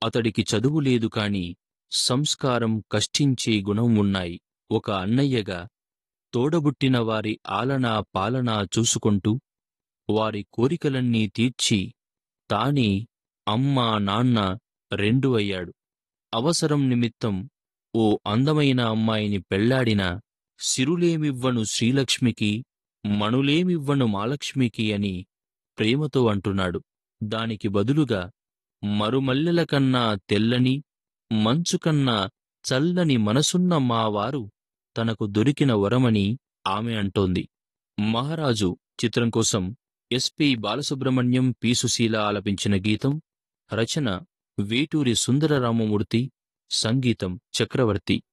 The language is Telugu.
అతడికి చదువు లేదు కాని సంస్కారం కష్టించే గుణం ఉన్నాయి ఒక అన్నయ్యగా తోడబుట్టిన వారి ఆలనా పాలనా చూసుకుంటూ వారి కోరికలన్నీ తీర్చి తానే అమ్మా నాన్న రెండు అయ్యాడు అవసరం నిమిత్తం ఓ అందమైన అమ్మాయిని పెళ్లాడిన సిరులేమివ్వను శ్రీలక్ష్మికి మణులేమివ్వను మాలక్ష్మికి అని ప్రేమతో అంటున్నాడు దానికి బదులుగా మరుమల్లెల కన్నా తెల్లని మంచు కన్నా చల్లని మనసున్న మా వారు తనకు దొరికిన వరమని ఆమె అంటోంది మహారాజు చిత్రం కోసం ఎస్పి బాలసుబ్రహ్మణ్యం పి సుశీల ఆలపించిన గీతం రచన వేటూరి సుందరరామమూర్తి సంగీతం చక్రవర్తి